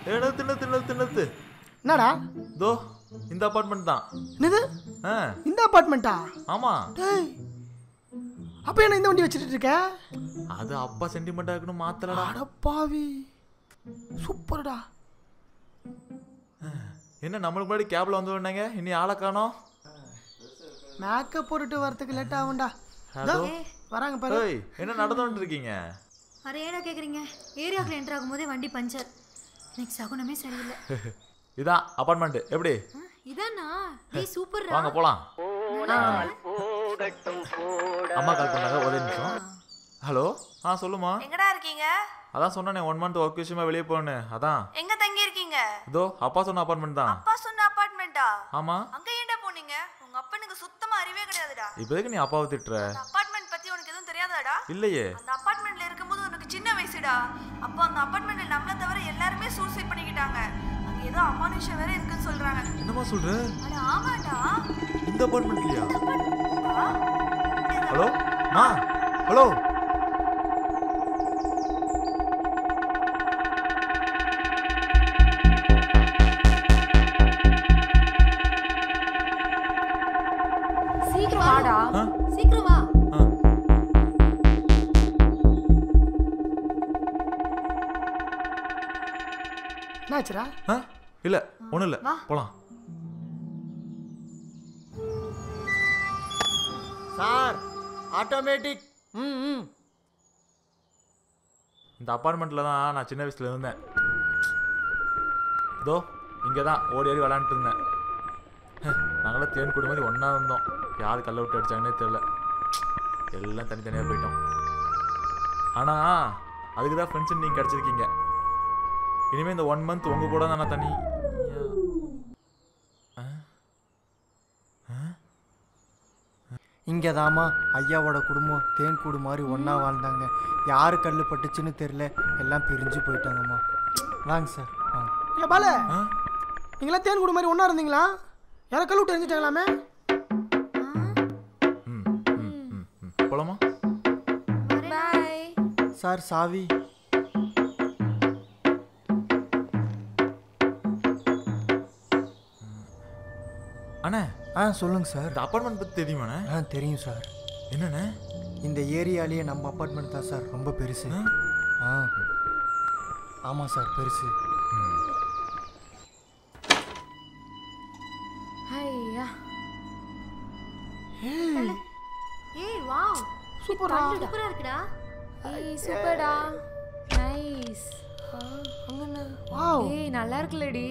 ஏ நிறுத்து நிறுத்து நிறுத்து நிறுத்து என்னடா தோ இந்த அப்பார்ட்மெண்ட் தான் என்னது ஆ இந்த அப்பார்ட்மெண்ட்டா ஆமா டேய் அப்ப என்ன இந்த வண்டி வச்சுட்டு இருக்க அது அப்பா சென்டிமெண்டா இருக்குன்னு மாத்தலடா அடப்பாவி சூப்பர்டா என்ன நம்மளுக்கு முன்னாடி கேப்ல வந்து விட்டாங்க இனி ஆளை காணோம் மேக்கப் போட்டுட்டு வரதுக்கு லேட் ஆகும்டா ஹலோ வராங்க பாரு ஏய் என்ன நடந்துட்டு இருக்கீங்க அரை ஏடா கேக்குறீங்க ஏரியாக்குள்ள என்டர் ஆகும்போதே வண்டி பஞ்சர் நெக்ஸ்ட் சகுனமே சரியில்லை இதான் அப்பார்ட்மெண்ட் எப்படி ஆ, இதானா ஏய் சூப்பர் வாங்க போலாம் அம்மா கால் பண்ணாங்க ஒரே நிமிஷம் ஹலோ ஆ சொல்லுமா எங்கடா இருக்கீங்க அதான் சொன்னேனே ஒன் மந்த் ஒர்க் விஷயமா வெளியே போனேன் அதான் எங்க தங்கி இருக்கீங்க இதோ அப்பா சொன்ன அப்பார்ட்மெண்ட் தான் அப்பா சொன்ன அபார்ட்மெண்டா ஆமா அங்க ஏன்டா போனீங்க உங்க அப்பனுக்கு சுத்தமா அறிவே கிடையாதுடா இப்போதைக்கு நீ அப்பாவை திட்டுற அந்த அபார்ட்மெண்ட் பத்தி உனக்கு எதுவும் தெரியாதாடா இல்லையே அந்த அபார்ட்மெண்ட்ல இருக்கும்போது உனக்கு சின்ன வயசுடா அப்போ அந்த அபார்ட்மெண்ட்ல நம்மள தவிர எல்லாருமே சூசைட் பண்ணிக்கிட்டாங்க அங்க ஏதோ அமானுஷம் வேற இருக்குன்னு சொல்றாங்க என்னம்மா சொல்ற அட ஆமாடா இந்த அப்பார்ட்மெண்ட்லயா ஆ, ஹலோ மா ஹலோ சீக்கிரம் வாடா ஆ? சீக்கிரம் வா ஆ என்னாச்சுடா ஆ இல்ல ஒண்ணும் இல்ல வா. போலாம் சார் ஆட்டோமேட்டிக் ம் ம் இந்த அப்பார்ட்மெண்ட்ல தான் நான் சின்ன வயசுல இருந்தேன் இதோ இங்கே தான் ஓடி ஓடி விளாண்டுட்டு இருந்தேன் ஹே, நாங்களாம் தேன் கூடு மாதிரி ஒன்றா இருந்தோம் யார் கல்லை விட்டு அடிச்சாங்கன்னே தெரில எல்லாம் தனித்தனியாக போயிட்டோம் ஆனால் அதுக்கு தான் ஃப்ரெண்ட்ஸ் நீங்கள் கிடச்சிருக்கீங்க இனிமேல் இந்த ஒன் மந்த் உங்கள் கூட தான் நான் தனி இங்கே தாமா ஐயாவோட குடும்பம் தேன் கூடு மாதிரி ஒன்றா வாழ்ந்தாங்க யார் கல் பட்டுச்சுன்னு தெரில எல்லாம் பிரிஞ்சு போயிட்டாங்கம்மா வாங்க சார் வாங்க இல்லை பால ஆ நீங்களாம் தேன் கூடு மாதிரி ஒன்றா இருந்தீங்களா யாரோ கல் விட்டு எரிஞ்சிட்டாங்களாமே ம் ம் ம் ம் போலாமா பாய் சார் சாவி அண்ணே ஆ சொல்லுங்கள் சார் இந்த அப்பார்ட்மெண்ட் பற்றி தெரியுமாண்ணே ஆ தெரியும் சார் என்னண்ணே இந்த ஏரியாலேயே நம்ம அப்பார்ட்மெண்ட் தான் சார் ரொம்ப பெருசு ஆ? ஆ ஆமாம் சார் பெருசு ஐயா ஏய் வாவ் சூப்பரா சூப்பரா இருக்குடா ஏய் சூப்பர்டா நைஸ் வாவ் ஏய் நல்லா இருக்குல்லடி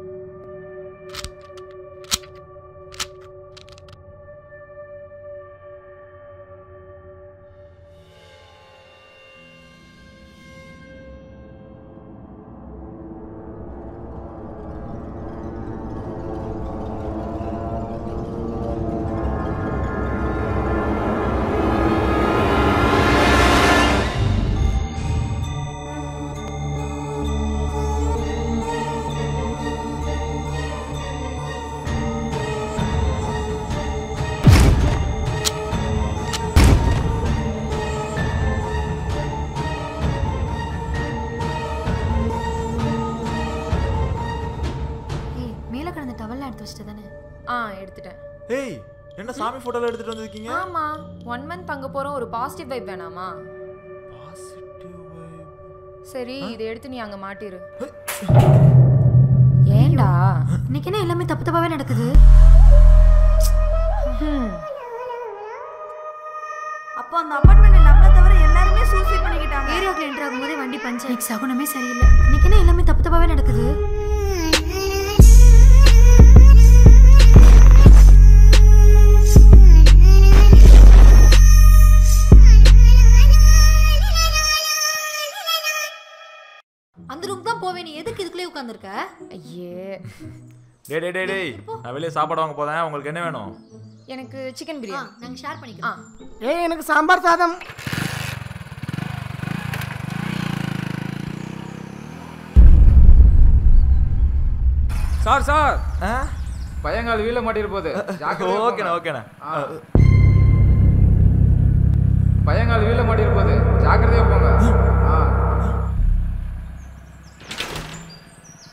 ஏய் மேல கிடந்த டவல்லாம் எடுத்து வச்சிட்டு தானே ஆ எடுத்துட்டேன் ஏய் என்ன சாமி ஃபோட்டோவில் எடுத்துகிட்டு வந்திருக்கீங்க ஆமா ஒன் மந்த் அங்க போறோம் ஒரு பாசிட்டிவ் வைப் வேணாமா பாசிட்டிவ் சரி இதை எடுத்து நீ அங்க மாட்டிரு ஏன்டா இன்னைக்கு என்ன எல்லாமே தப்பு தப்பாவே நடக்குது அப்போ அந்த அபார்ட்மெண்ட்ல நம்மள தவிர எல்லாருமே சூசைட் பண்ணிக்கிட்டாங்க ஏரியாக்குள்ள என்டர் ஆகும்போதே வண்டி பஞ்சர் நெக்ஸ்ட் சகுனமே சரியில்லை இன்னைக்கு என்ன எல்லாமே தப்பு தப்பாவே நடக்குது அந்த ரூம் தான் போவேன் நீ எதுக்கு இதுக்குள்ளே உட்காந்துருக்க ஐயே டேய் டேய் டேய் டேய் நான் வெளியே சாப்பாடு வாங்க போதேன் உங்களுக்கு என்ன வேணும் எனக்கு சிக்கன் ஆ பிரியாணி நாங்க ஷேர் பண்ணிக்கிறோம் ஆ ஏய் எனக்கு சாம்பார் சாதம் சார் சார் ஆ பையங்கால் வீல மாட்டிட்டு போகுது ஜாக்கிரதையா ஓகேண்ணா போங்க. ஓகேண்ணா ஆ. பையங்கால் வீல மாட்டிட்டு போகுது ஜாக்கிரதையா போங்க ஆ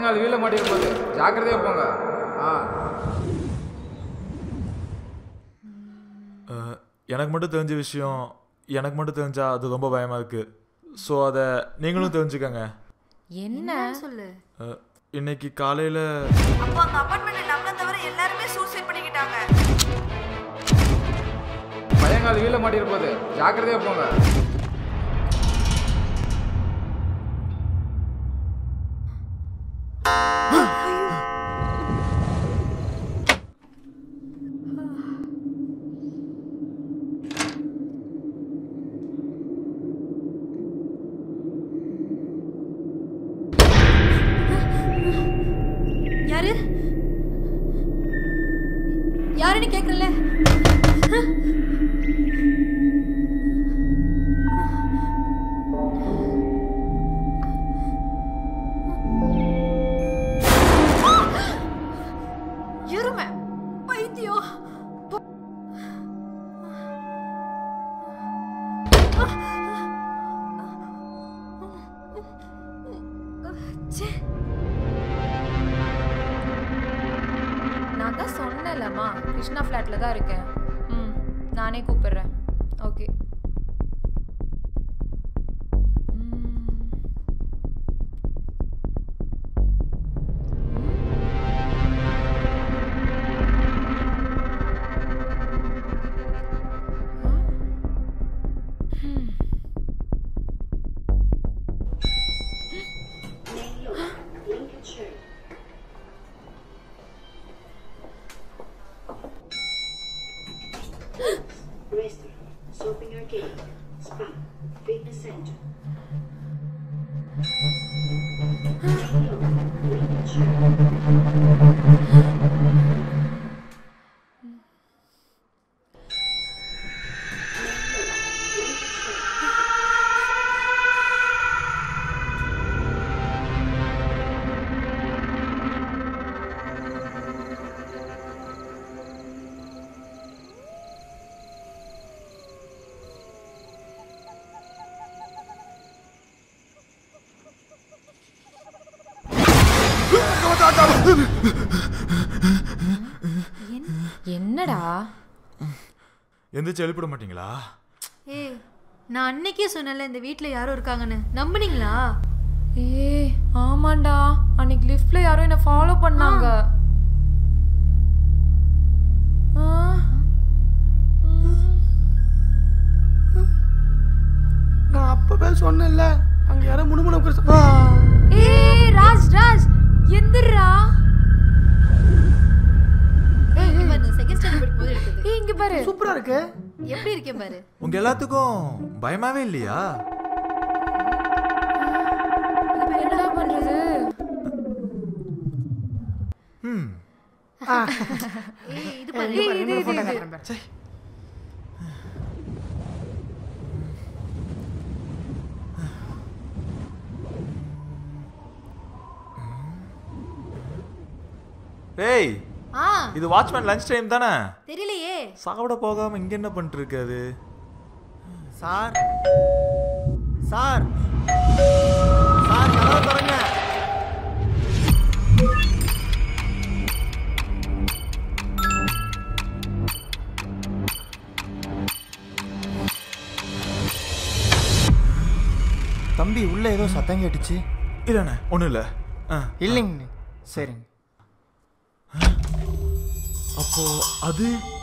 பையங்கால் வீல மாட்டிட போகுது ஜாக்கிரதையா போங்க ஆ அஹ், எனக்கு மட்டும் தெரிஞ்ச விஷயம் எனக்கு மட்டும் தெரிஞ்சா அது ரொம்ப பயமாக இருக்குது ஸோ அதை நீங்களும் தெரிஞ்சுக்கங்க என்ன சொல்லு அஹ், இன்னைக்கு காலையில் அப்போ அந்த அப்பார்ட்மெண்ட்ல நம்மள தவிர எல்லாருமே சூசைட் பண்ணிக்கிட்டாங்க பையங்கால் வீல மாட்டிட போகுது ஜாக்கிரதையா போங்க யாரு யாருன்னு கேக்குறல எருமை பைத்தியம் ச்சே நான் தான் சொன்னேன்லம்மா கிருஷ்ணா ஃப்ளாட்டில் தான் இருக்கேன் ம் நானே கூப்பிடுறேன் okay Restaurant, shopping arcade, spa, fitness center. என்னடா எந்திரிச்சு எழுப்பிட மாட்டீங்களா ஏய் நான் அன்னைக்கே சொன்னேன்ல இந்த வீட்ல யாரோ இருக்காங்கன்னு நம்புனீங்களா ஏய் ஆமாண்டா அன்னைக்கு லிஃப்ட்ல யாரோ என்ன ஃபாலோ பண்ணாங்க ஆ. ம். நான் அப்பவே சொன்னேன்ல அங்க யாரோ முணுமுணுக்கு ஏய் ராஜ் ராஜ் எந்திரா செகண்ட் ஸ்டாண்டர்ட் படிக்கும்போது எடுத்தது ஏய் இங்க பாரு சூப்பரா இருக்கு எப்படி இருக்கேன் பாரு உங்கள் எல்லாத்துக்கும் பயமாவே இல்லையா என்னடா பண்றது ம் ஏய் இது பாரு ஏய், இது, இது, இது. டேய் ஆ இது வாட்ச்மேன் லஞ்ச் டைம் தானே தெரியலையே சாப்பிட போகாம இங்க என்ன பண்ணிட்டு இருக்காது சார் சார் சார் கதவை திறங்க தம்பி உள்ள ஏதோ சத்தம் கேட்டுச்சு இல்லைண்ணே ஒன்றும் இல்லை ஆ இல்லைங்க சரிங்க அப்போ அது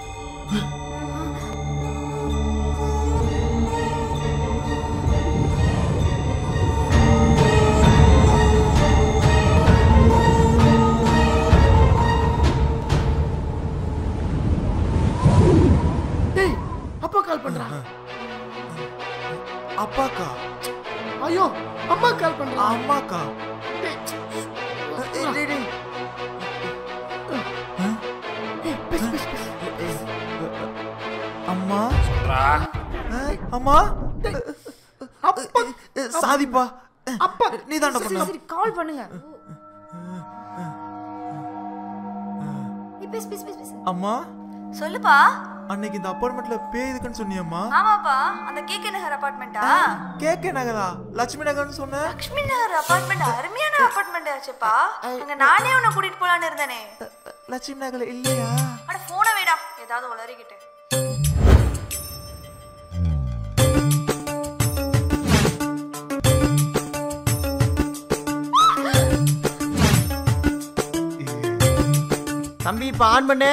டேய் அப்பா கால் பண்றான் அப்பாக்கா ஐயோ அம்மா கால் பண்றான் அம்மாக்கா டேய், ஏய், டேய், டேய். ஏய், பேசு, பேசு, பேசு. அம்மா ஆ, அம்மா அப்பா ஏ, சாதிப்பா அப்பா நீ தாண்டா பண்ண சரி கால் பண்ணுங்க ஏய், பேசு பேசு பேசு பேசு அம்மா சொல்லுப்பா அன்னைக்கு இந்த அப்பார்ட்மெண்ட்ல பேய் இருக்குன்னு சொன்னியம்மா ஆமாப்பா அந்த கேகே நகர் அபார்ட்மெண்ட்டா கேக்கே நகரா லட்சுமி நகர்னு சொன்ன லக்ஷ்மி நகர் அபார்ட்மெண்ட் அருமையான அபார்ட்மெண்ட் ஆச்சுப்பா அங்க நானே உன்னை கூட்டிட்டு போலான்னு இருந்தேனே லட்சுமி நகர்ல இல்லையா அட போனை வேடா ஏதாவது உளறிக்கிட்டு தம்பி இப்போ ஆன் பண்ணு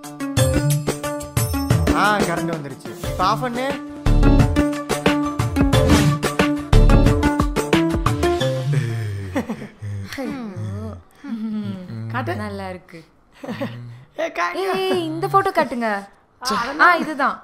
ஆ கரண்ட் வந்துருச்சு இப்போ ஆஃப் பண்ணு காட்டு நல்லா இருக்கு ஏ கா ஏய் இந்த போட்டோ காட்டுங்க ஆ இதுதான்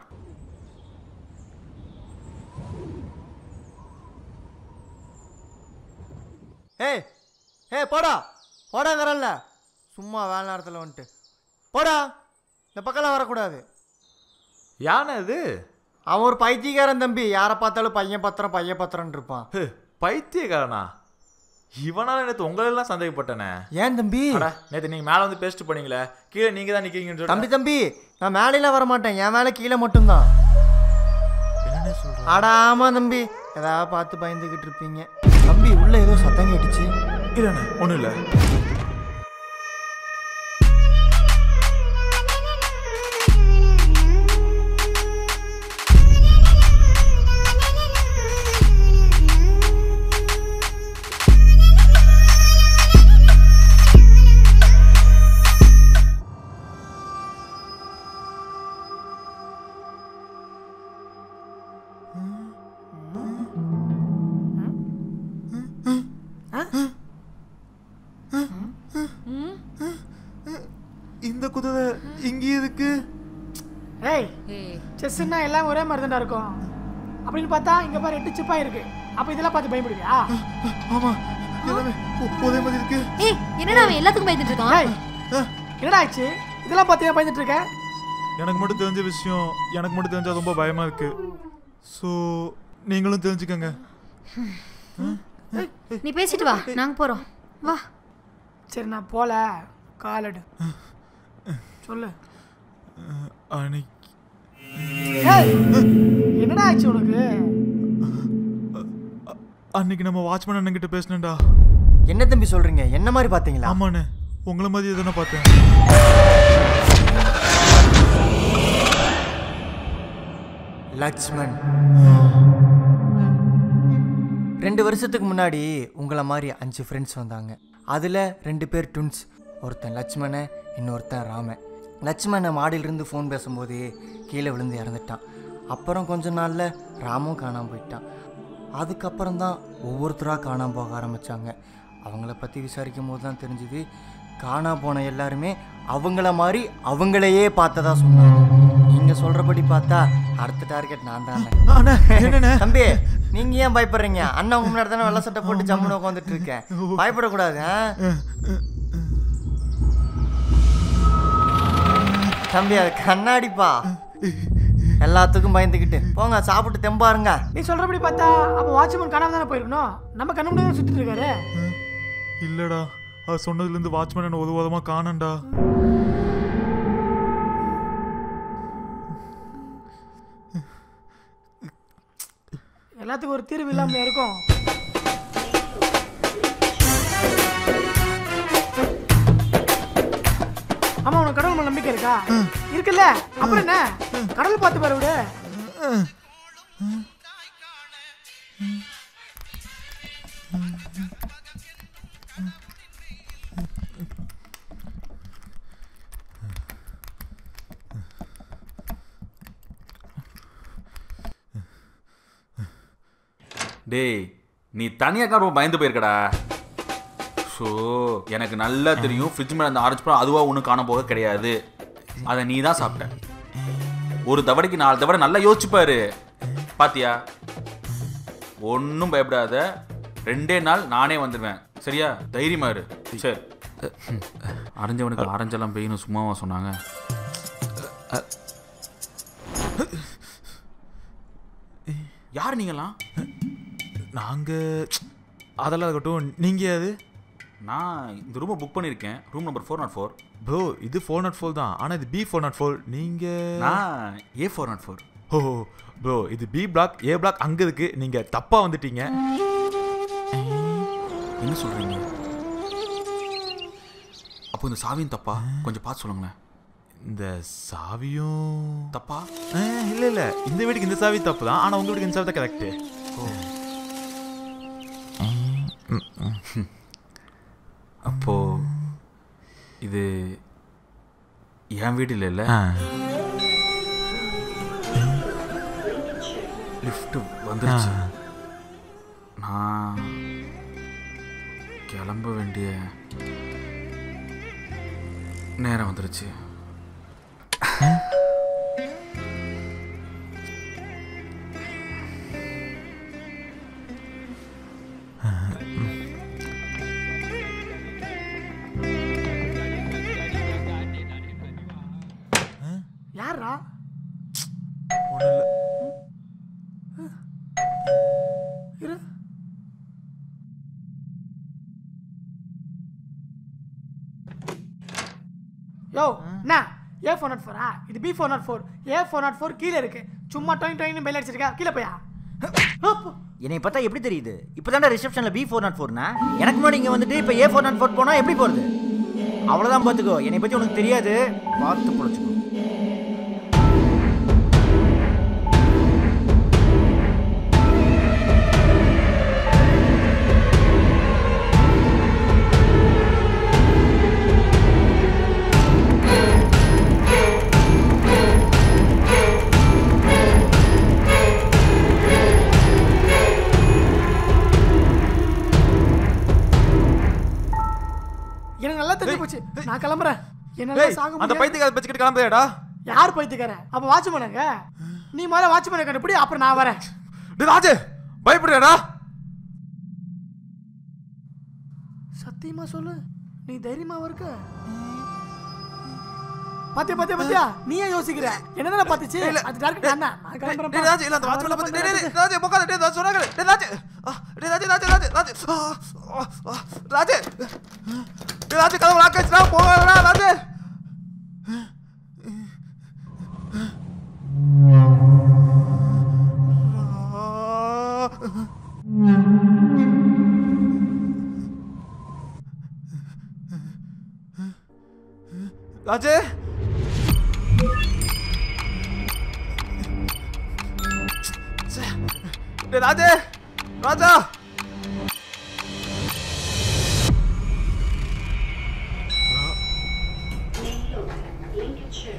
ஏய் ஏய் போடா போடாங்கிறல்ல சும்மா வேலை நேரத்தில் வந்துட்டு போடா இந்த பக்கம்லாம் வரக்கூடாது யானை அது அவன் ஒரு பைத்தியக்காரன் தம்பி யாரை பார்த்தாலும் பையன் பத்திரம் பையன் பத்திரம்னு இருப்பான் ஹு, பைத்தியக்காரனா இவனால நேற்று உங்களெல்லாம் சந்தேகப்பட்டனே ஏன் தம்பி அட நேற்று நீங்கள் மேலே வந்து பேசிட்டு போனீங்களே கீழே நீங்கள் தான் நிற்கிறீங்கன்னு தம்பி சொல்லி தம்பி நான் மேலையில வர மாட்டேன் என் மேலே கீழே மட்டும்தான் என்னென்ன சொல்கிறேன் அட ஆமா தம்பி ஏதாவது பார்த்து பயந்துக்கிட்டு இருப்பீங்க தம்பி உள்ள ஏதோ சத்தம் கேட்டுச்சு இல்லைண்ணே ஒன்றும் இல்லை இந்த குதிரை இங்கே இருக்கு ஏய் ஏய் செஸ்ஸுன்னா எல்லாம் ஒரே மாதிரி தான்டா இருக்கும் அப்படின்னு பார்த்தா இங்க பாரு எட்டு சிப்பா இருக்கு அப்ப இதெல்லாம் பார்த்து பயப்படுவியா ஆமாம் எல்லாமே ஒ- ஒரே மாதிரி இருக்கு ஏய் என்னடா அவன் எல்லாத்துக்கும் பயந்துட்டு இருக்கான் ஏய் என்னடா ஆச்சு இதெல்லாம் பார்த்து ஏன் பயந்துட்டு இருக்க எனக்கு மட்டும் தெரிஞ்ச விஷயம் எனக்கு மட்டும் தெரிஞ்சா ரொம்ப பயமா இருக்கு ஸோ நீங்களும் தெரிஞ்சுக்கங்க நீ பேசிட்டு வா நாங்க போறோம் வா சரி நான் போல காலடு சொல்லு அன்னைக்கு ஏய், என்னடா ஆச்சு உனக்கு அன்னைக்கு நம்ம வாட்ச்மேன் அண்ணன் கிட்ட பேசினேன்டா என்ன தம்பி சொல்றீங்க என்ன மாதிரி பார்த்தீங்களா ஆமாண்ணே உங்களை மாதிரி எதுனா பார்த்தேன் லக்ஷ்மன் ரெண்டு வருஷத்துக்கு முன்னாடி உங்களை மாதிரி அஞ்சு ஃப்ரெண்ட்ஸ் வந்தாங்க அதில் ரெண்டு பேர் ட்வின்ஸ் ஒருத்தன் லட்சுமணன் இன்னொருத்தன் ராமன் லட்சுமணனை மாடியிலிருந்து ஃபோன் பேசும்போது கீழே விழுந்து இறந்துட்டான் அப்புறம் கொஞ்ச நாளில் ராமும் காணாமல் போயிட்டான் அதுக்கப்புறம் தான் ஒவ்வொருத்தராக காணாமல் போக ஆரம்பித்தாங்க அவங்கள பற்றி விசாரிக்கும் போது தான் தெரிஞ்சுது காணா போன எல்லாருமே அவங்கள மாதிரி அவங்களையே பார்த்ததா சொன்னாங்க நீங்கள் சொல்கிறபடி பார்த்தா அடுத்த டார்கெட் நான் தானே அண்ணா என்னண்ணே தம்பி நீங்க ஏன் பயப்படுறீங்க அண்ணன் உங்க முன்னாடி தானே வெள்ளை சட்டை போட்டு ஜம்முன்னு உட்காந்துட்டு இருக்கேன் பயப்படக்கூடாது ஆ? தம்பி அது கண்ணாடிப்பா எல்லாத்துக்கும் பயந்துக்கிட்டு போங்க சாப்பிட்டு தெம்பாருங்க நீ சொல்றபடி பார்த்தா அப்ப வாட்ச்மேன் காணாம தானே போயிருக்கணும் நம்ம கண்ணு முன்னாடி சுத்திட்டு இருக்காரு இல்லடா அது சொன்னதுலேருந்து வாட்ச்மேன் என்ன ஒரு வாரமாக காணண்டா எல்லாத்துக்கும் ஒரு தீர்வு இல்லாம இருக்கும் ஆமா உனக்கு கடவுள் மேல நம்பிக்கை இருக்கா இருக்குல்ல அப்புறம் என்ன கடவுள் பார்த்து பாரு விடு டேய் நீ தனியாக ரொம்ப பயந்து போயிருக்கடா ஸோ எனக்கு நல்லா தெரியும் ஃப்ரிட்ஜ் மேலே அந்த ஆரஞ்சு பழம் அதுவாக ஒன்றும் காண போக கிடையாது அதை நீ தான் சாப்பிட்ட ஒரு தவடைக்கு நாலு தவடை நல்லா யோசிச்சு பாரு பாத்தியா ஒன்றும் பயப்படாத ரெண்டே நாள் நானே வந்துடுவேன் சரியா தைரியமா இரு சரி அரைஞ்சவனுக்கு ஆரஞ்செல்லாம் பெய்யணும் சும்மாவா சொன்னாங்க யார் நீங்களாம் நாங்கள் அதெல்லாம் இருக்கட்டும் நீங்கள் அது நான் இந்த ரூமை புக் பண்ணியிருக்கேன் room number four nought four bro இது ஃபோர் நாட் ஃபோர் தான் ஆனால் இது பி ஃபோர் நாட் ஃபோர் நீங்கள் நான் A four nought four oh bro இது பி பிளாக் ஏ பிளாக் அங்கே இருக்கு நீங்கள் தப்பாக வந்துட்டீங்க என்ன சொல்கிறீங்க அப்போ இந்த சாவியும் தப்பா கொஞ்சம் பார்த்து சொல்லுங்களேன் இந்த சாவியும் தப்பா இல்லை இல்லை இந்த வீட்டுக்கு இந்த சாவி தப்பு தான் ஆனால் உங்கள் வீட்டுக்கு இந்த சாவி தான் கரெக்டு அப்போ இது என் வீடு இல்லைல்ல லிஃப்ட் வந்துருச்சு நான் கிளம்ப வேண்டிய நேரம் வந்துருச்சு யாரா ஒன்றும் இல்லை இரு யோ என்ன ஏ ஃபோர் நாட் ஃபோரா இது B four nought four A four nought four கீழே இருக்கு சும்மா டொயின் டொயின் பெல் அடிச்சிருக்கா கீழே போயா அப்போ. என்னை பார்த்தா எப்படி தெரியுது இப்போ ரிசப்ஷனில் பி ஃபோர் நாட் ஃபோர்னா எனக்கு முன்னாடி இங்கே வந்துட்டு இப்போ ஏ ஃபோர் நாட் ஃபோர் போனால் எப்படி போகிறது அவ்வளோதான் பார்த்துக்கோ என்னை பற்றி உனக்கு தெரியாது பார்த்து பொழைச்சிக்கோ எனக்கு நல்லா தெரிஞ்சு போச்சு நான் கிளம்புறேன் என்னால ஏய், சாக அந்த முடியாது பைத்தியக்கார வச்சுக்கிட்டு கிளம்புறியாடா யார் பைத்தியக்கார அப்ப வாட்ச்மேனுங்க நீ முதல்ல வாட்ச்மேனை கண்டுபிடி அப்புறம் நான் வரேன் டேய் ராஜு பயப்படுறியாடா சத்தியமா சொல்லு நீ தைரியமா இருக்க பாத்தியா பாத்தியா பாத்தியா நீயே யோசிக்கிற என்னதான பாத்துச்சு அது டார்க் நான் தான். நான் கிளம்புறேன் டேய் ராஜு இல்ல அந்த வாட்ச்மேன் பத்தி டேய் டேய் ராஜு மொக்காத டேய் ராஜு சொன்னாங்க டேய் ராஜு ஆ, டேய் ராஜு ராஜு ராஜு ராஜு ஆ, ஆ, ஆ, ராஜு டேய் ராஜு கதவு லாக் ஆச்சுடா போகடா ராஜு ராஜு டேய் ராஜு ராஜா Lincolnshire.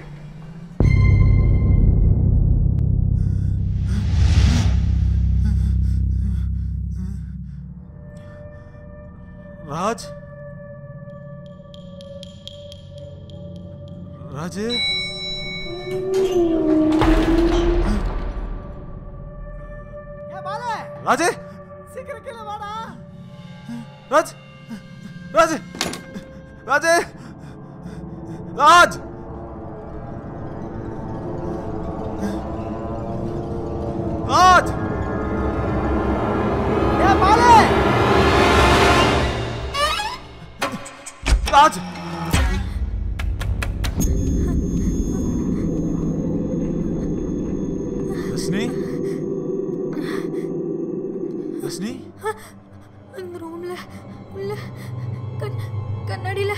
ராஜ் ராஜு ஏ பாலே ராஜு சீக்கிரம் கீழே வாடா ராஜ் ராஜு ராஜு ராஜ் ராஜ் ஏ பாலே ராஜ் ரஷ்னி ரஷ்னி அந்த ரூம்ல உள்ள கண் கண்ணாடியில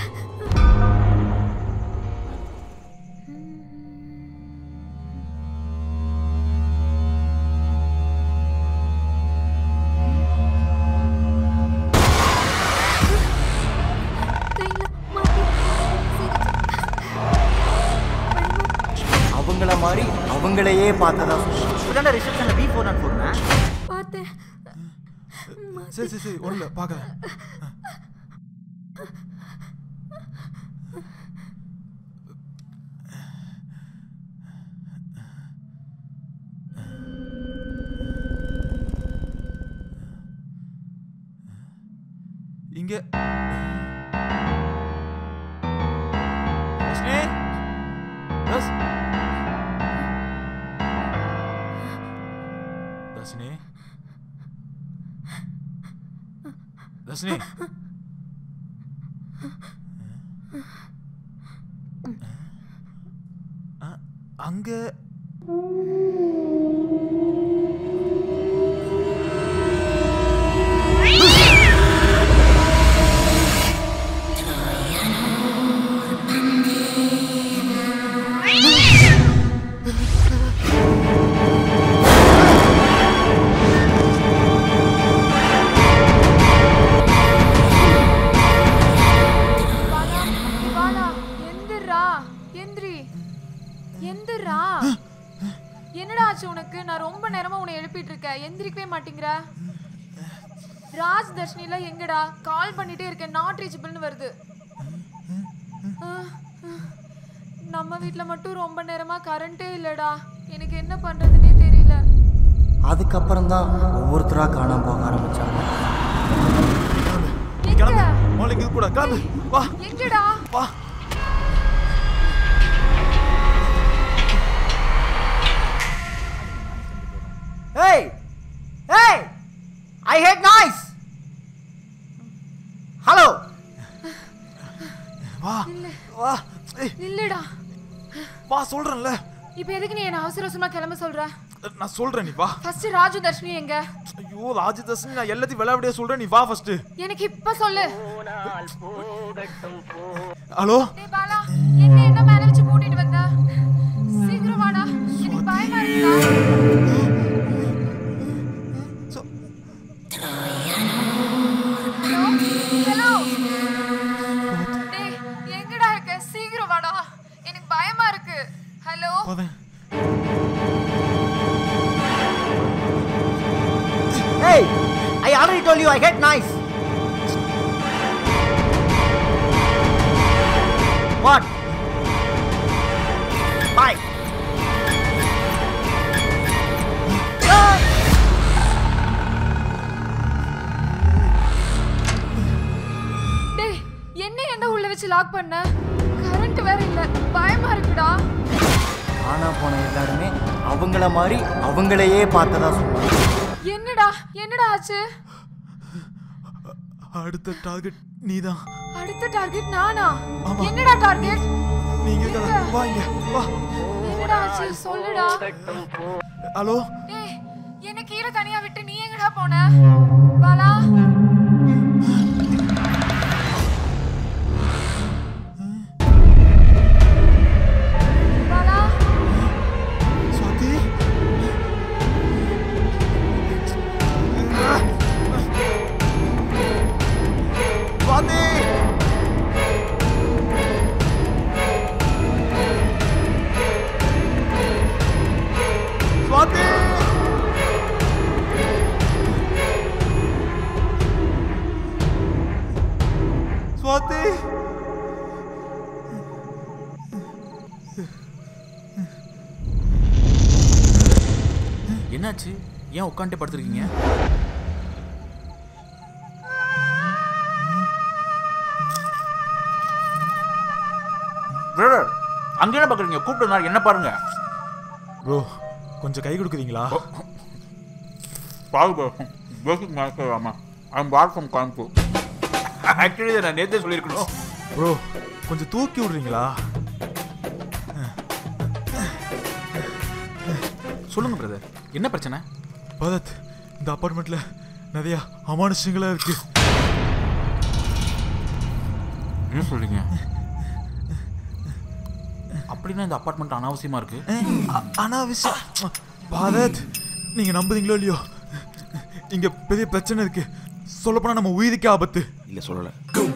கையில மாட்டி அவங்கள மாதிரி அவங்களையே பார்த்ததா இப்போ ரிசப்ஷனில் பி ஃபோர் நாட் ஃபோர்னா பார்த்தேன் சரி சரி சரி ஒன்றும் இல்லை பார்க்கல இங்க ரஷ்னி ரஸ் ரஷ்னி ரஷ்னி அங்க பாலா பாலா எந்திரா எந்திரி எந்திரா என்னடா ஆச்சு உனக்கு நான் ரொம்ப நேரமா உன்னை எழுப்பிட்டு இருக்கேன் எந்திரிக்கவே மாட்டேங்கிற ராஜ் தர்ஷினில எங்கடா கால் பண்ணிட்டே இருக்கேன் நாட் ரீச்சபிள்னு வருது ஆ, ஆ. நம்ம வீட்ல மட்டும் ரொம்ப நேரமா கரண்டே இல்லடா எனக்கு என்ன பண்றதுனே தெரியல அதுக்கப்புறம் தான் ஒவ்வொருத்தராக காணாம போக ஆரம்பிச்சாங்க எங்க மோளை இங்க கூட கிளம்பு வா எங்கடா வா ஏய் ஏய் ஐ ஹேட் நாய்ஸ் ஹலோ வா வா ஏய் இல்லடா வா சொல்றேன்ல இப்போ எதுக்கு நீ என்ன அவசர அவசரமா கிளம்ப சொல்ற நான் சொல்றேன் நீ வா ஃபர்ஸ்ட் ராஜு தர்ஷினி எங்க ஐயோ ராஜதர்ஷன் நான் எல்லாத்தையும் விளையாடியே சொல்றேன் நீ வா ஃபர்ஸ்ட் எனக்கு இப்ப சொல்லு ஹலோ டேய் பாலா என்ன என்ன மேல வச்சு கூட்டிட்டு வந்த சீக்கிரம் வாடா எனக்கு பயமா இருக்குடா ஹலோ டேய் எங்கடா இருக்க சீக்கிரம் வாடா எனக்கு பயமா இருக்கு ஹலோ ஏய் I already told you I hate noise what boy டேய் என்ன என்ன உள்ள வச்சு லாக் பண்ண கரண்ட் வேற இல்ல பயமா இருக்குடா ஆனா போன எல்லாருமே அவங்கள மாதிரி அவங்களையே பார்த்ததா சொன்னாங்க என்னடா என்னடா ஆச்சு அடுத்த டார்கெட் நீதான் அடுத்த டார்கெட் நானா என்னடா டார்கெட் நீங்க தான் வா இங்க வா என்னடா ஆச்சு சொல்லுடா ஹலோ டேய் என்ன கீழே தனியா விட்டு நீ எங்கடா போன பாலா பாலா சுவாதி சுவாதி சுவாதி சுவாதி என்னாச்சு ஏன் உட்காந்துட்டே படுத்துருக்கீங்க பிரதர் அங்க என்ன பாக்குறீங்க கூப்பிட்டு என்ன பாருங்க ப்ரோ கொஞ்சம் கை கொடுக்குறீங்களா பாருங்க பேசிக் மேட்ச் ஆமா I'm far from Kanpur actually நான் நேத்தே சொல்லியிருக்கணும் ப்ரோ கொஞ்சம் தூக்கி விடுறீங்களா சொல்லுங்க பிரதர் என்ன பிரச்சனை பரத் இந்த அப்பார்ட்மெண்ட்ல நிறைய அமானுஷங்களா இருக்கு என்ன சொல்றீங்க அப்படின்னா இந்த அப்பார்ட்மெண்ட் அனாவசியமா இருக்கு அ- அனாவசியம் பாரத் நீங்க நம்புறீங்களோ இல்லையோ இங்க பெரிய பிரச்சனை இருக்கு சொல்லப்போனா நம்ம உயிருக்கே ஆபத்து இல்ல சொல்லல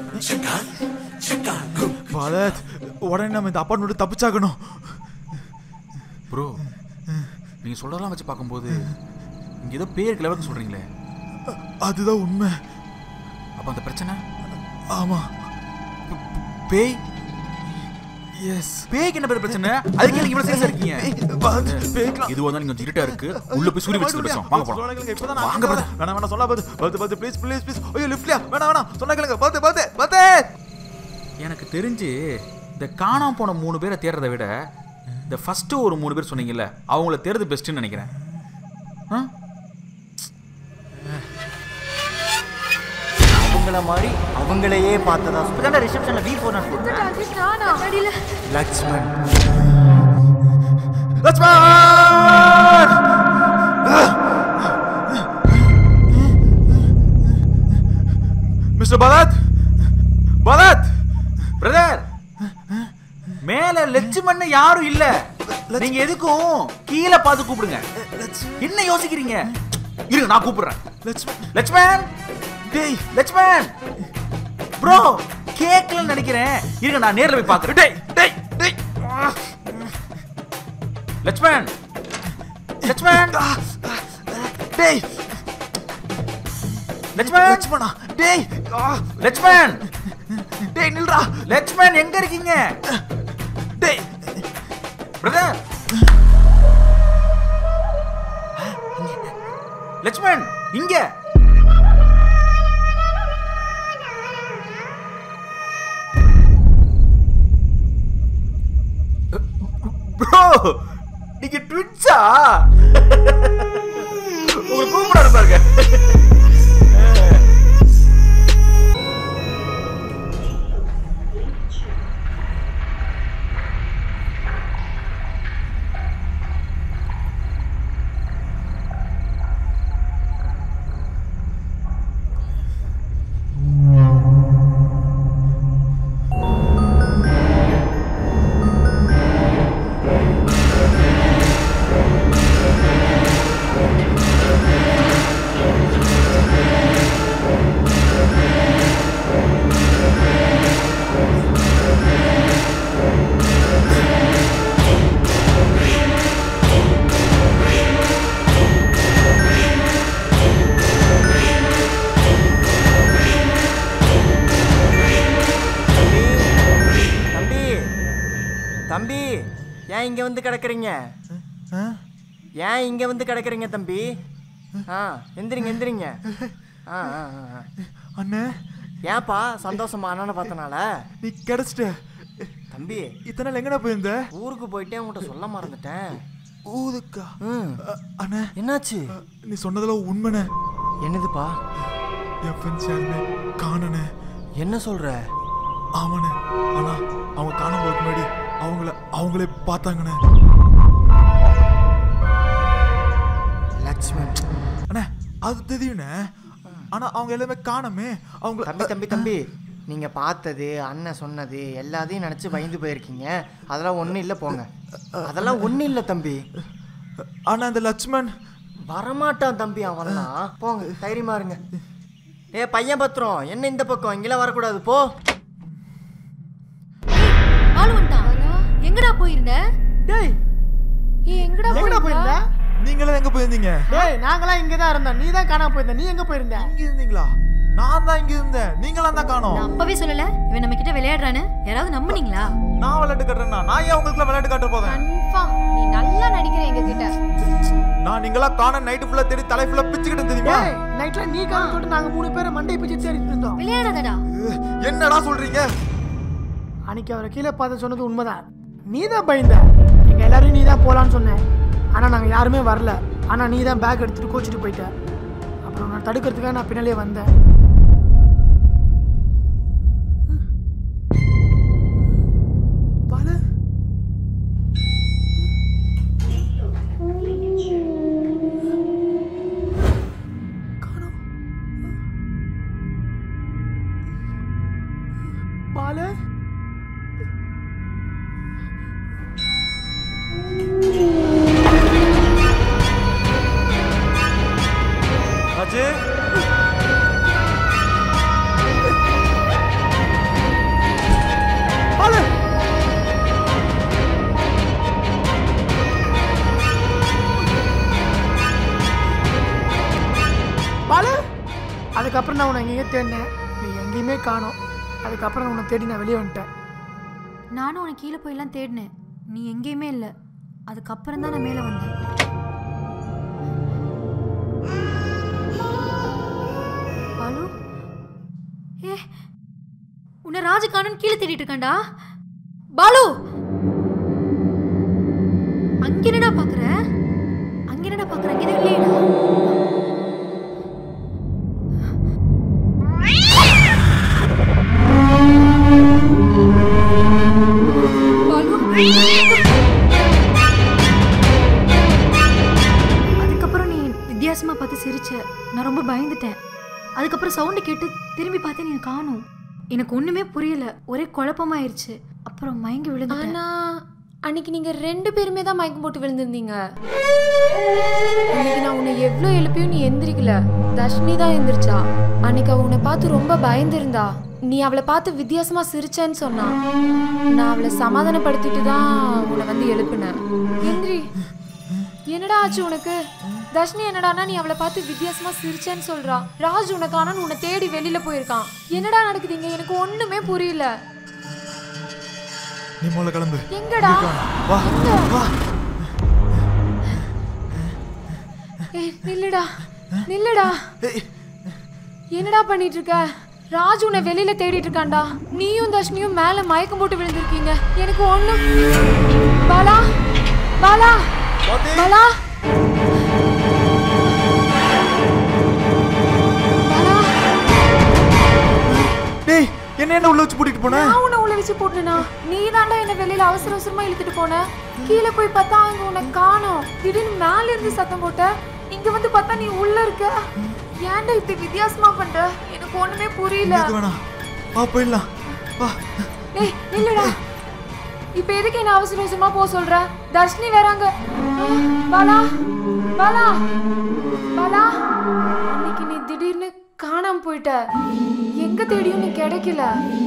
பாரத் உடனே நம்ம இந்த அப்பார்ட்மெண்ட் தப்பிச்சாகணும் ப்ரோ நீங்க சொல்றதெல்லாம் வச்சு பார்க்கும்போது இங்க ஏதோ பேருக்கு லெவலுக்கு சொல்றீங்களே அதுதான் உண்மை அப்ப அந்த பிரச்சனை ஆமா பேய் எஸ் பேய்க்கு என்ன பேர் பிரச்சனை அதுக்கு நீங்க இவ்வளவு சீரியஸா இருக்கீங்க பேய்க்கலாம் இது வந்து நீங்க கொஞ்சம் இருட்டா இருக்கு உள்ள போய் சூரிய வச்சு பேசுவோம் வாங்க போலாம் வாங்க பிரதர் வேணாம் வேணாம் சொன்னா பாத்து பாத்து பாத்து ப்ளீஸ் ப்ளீஸ் ப்ளீஸ் ஐயோ லிஃப்ட்லயா வேணாம் வேணாம் சொன்னா கேளுங்க பாத்து பாத்து பாத்து எனக்கு தெரிஞ்சு இந்த காணாம போன மூணு பேரை தேடுறதை விட இந்த ஃபர்ஸ்ட் ஒரு மூணு பேர் சொன்னீங்கல்ல அவங்கள தேடுறது பெஸ்ட்னு நினைக்கிறேன் ஆ? உங்களை மாதிரி அவங்களையே பார்த்ததா இப்போ சொல்ல தாண்டா ரிசப்ஷனில் B four nought four target நானா அடியில லக்ஷ்மண் மிஸ்டர் பரத் பரத் பிரதர் மேல லட்சுமண் யாரும் இல்ல நீங்க எதுக்கும் கீழே பார்த்து கூப்பிடுங்க என்ன யோசிக்கிறீங்க இருங்க நான் கூப்பிடுறேன் லட்சுமண் டேய் லட்சுமண் ப்ரோ கேக்கல நினைக்கிறேன் இருங்க நான் நேர்ல போய் பார்க்கறேன் டேய் டேய் டேய் லட்சுமண் லட்சுமண் டேய் லட்சுமண் லட்சுமணா டேய் லட்சுமண் டேய் நில்றா லட்சுமண் எங்க இருக்கீங்க டேய் பிரதர் லட்சுமண் இங்க ப்ரோ நீங்க ட்விட்ஸா உங்களுக்கு கூப்பிடாரு பாருங்க தம்பி தம்பி ஏன் இங்க வந்து கிடக்குறீங்க ஏன் இங்க வந்து கிடக்குறீங்க தம்பி ஆ எந்திரிங்க எந்திரிங்க ஆ ஆ ஆ, ஆ. அண்ணே ஏன்பா சந்தோஷமா அண்ணனை பார்த்தனால நீ கிடைச்சிட்ட தம்பி இத்தனை நாள் எங்கடா போயிருந்த ஊருக்கு போயிட்டே உங்கள்கிட்ட சொல்ல மறந்துட்டேன் ஊதுக்கா ம் அ- அண்ணே என்னாச்சு அ, நீ சொன்னதெல்லாம் உண்மைண்ணே என்னதுப்பா என் ஃப்ரெண்ட்ஸ் யாருமே காணனே என்ன சொல்ற ஆமாண்ணே ஆனா அவங்க காணாம போறதுக்கு முன்னாடி அவங்கள அவங்களே பார்த்தாங்கண்ணே லக்ஷ்மண் அண்ணே அது தெரியுண்ணே ஆனா அவங்க எல்லாமே காணமே அவங்க தம்பி தம்பி தம்பி நீங்கள் பார்த்தது அண்ணன் சொன்னது எல்லாத்தையும் நினச்சி பயந்து போயிருக்கீங்க அதெல்லாம் ஒன்றும் இல்லை போங்க அதெல்லாம் ஒன்றும் இல்லை தம்பி ஆனா அந்த லட்சுமண் வரமாட்டான் தம்பி அவன்லாம் போங்க தைரியமா இருங்க ஏ பையன் பத்திரம் என்ன இந்த பக்கம் இங்கெல்லாம் வரக்கூடாது போ ஆளு வந்துட்டான் எங்கடா போயிருந்த டேய் ஏய் எங்கடா எங்கடா போயிருந்த நீங்களும் எங்க போயிருந்தீங்க டேய் நாங்களாம் இங்கே தான் இருந்தோம் நீ தான் காணாம போயிருந்த நீ எங்க போயிருந்த இங்க இருந்தீங்களா நான் தான் இங்க இருந்தேன் நீங்களாம் தான் காணோம் நான் அப்பவே சொல்லல இவன் நம்ம கிட்ட விளையாடுறான்னு யாராவது நம்புனீங்களா நான் விளையாட்டு காட்டுறேன்னா நான் ஏன் உங்களுக்குள்ள விளையாட்டு காட்ட போதேன் கன்ஃபார்ம் நீ நல்லா நடிக்கிற எங்க கிட்ட நான் நீங்களா காண நைட்டு ஃபுல்லா தேடி தலை ஃபுல்லா பிச்சுக்கிட்டு தெரியுமா டேய் நைட்ல நீ காணாம சொல்லிட்டு நாங்க மூணு பேரை மண்டை பிச்சு தேடிட்டு இருந்தோம் விளையாடாதடா என்னடா சொல்றீங்க அன்னைக்கு அவரை கீழே பார்த்து சொன்னது உண்மைதான் நீ தான் பயந்த எங்க எல்லாரையும் நீ தான் போலான்னு சொன்னேன் ஆனா நாங்க யாருமே வரல ஆனா நீ தான் பேக் எடுத்துட்டு கோச்சிட்டு போயிட்ட அப்புறம் நான் தடுக்கிறதுக்காக நான் பின்னாலே வந்தேன் பாலு காணோம். பாலு ராஜு பாலு பாலு அதுக்கப்புறம் நான் உன்னை எங்கேயோ தேடினேன் நீ எங்கேயுமே காணோம் அதுக்கப்புறம் நான் உன்னை தேடி நான் வெளியே வந்துட்டேன் நானும் உனக்கு கீழே போயெல்லாம் தேடினேன் நீ எங்கேயுமே இல்லை அதுக்கப்புறம் தான் நான் மேலே வந்தேன் பாலு ஏ உன்னை ராஜகானன் கீழே தேடிட்டு இருக்கான்டா பாலு அங்க என்னடா பாக்குற அங்க என்னடா பாக்குற அங்க எதுவும் இல்லையடா வித்தியாசமா பார்த்து சிரிச்ச நான் ரொம்ப பயந்துட்டேன் அதுக்கப்புறம் சவுண்டு கேட்டு திரும்பி பார்த்தேன் நீ காணும் எனக்கு ஒண்ணுமே புரியல ஒரே குழப்பமாயிருச்சு அப்புறம் மயங்கி விழுந்துட்டேன் ஆனா அன்னைக்கு நீங்க ரெண்டு பேருமே தான் மயக்கம் போட்டு விழுந்திருந்தீங்க அன்னைக்கு நான் உன்னை எவ்வளோ எழுப்பியும் நீ எந்திரிக்கல தர்ஷினி தான் எந்திரிச்சா அன்னைக்கு அவ உன்னை பார்த்து ரொம்ப பயந்திருந்தா நீ அவளை பார்த்து வித்தியாசமா சிரிச்சேன்னு சொன்னா நான் அவளை சமாதானப்படுத்திட்டு தான் உன்னை வந்து எழுப்புனேன் எந்திரி என்னடா ஆச்சு உனக்கு தர்ஷினி என்னடானா நீ அவளை பார்த்து வித்தியாசமா சிரிச்சேன்னு சொல்றா ராஜ் உனக்கானு உன்னை தேடி வெளியில போயிருக்கான் என்னடா நடக்குதுங்க எனக்கு ஒண்ணுமே புரியல நீ முதல்ல கிளம்பு எங்கடா வா வா ஏய் நில்லுடா நில்லுடா என்னடா பண்ணிட்டு இருக்க ராஜ் உன்னை வெளியில தேடிட்டு இருக்கான்டா நீயும் தர்ஷினியும் மேல மயக்கம் போட்டு விழுந்திருக்கீங்க எனக்கு ஒண்ணு பாலா பாலா பாலா டேய் என்ன என்ன உள்ள வச்சு கூட்டிட்டு போன நான் உன்னை உள்ள வச்சு போட்டுனா நீ தாண்டா என்ன வெளியில அவசர அவசரமா இழுத்துட்டு போன கீழே போய் பார்த்தா அங்க உன்னை காணோம் திடீர்னு மேல இருந்து சத்தம் போட்ட இங்க வந்து பார்த்தா நீ உள்ள இருக்க ஏன்டா இப்படி வித்தியாசமா பண்ற எனக்கு ஒண்ணுமே புரியல இது வேணாம் வா போயிடலாம் வா டேய் நில்லுடா இப்ப எதுக்கு என்ன அவசர அவசரமா போக சொல்ற தர்ஷினி வராங்க ஆ, பாலா பாலா பாலா அன்னைக்கு நீ திடீர்னு காணாம போயிட்ட எங்க தேடியும் நீ கிடைக்கல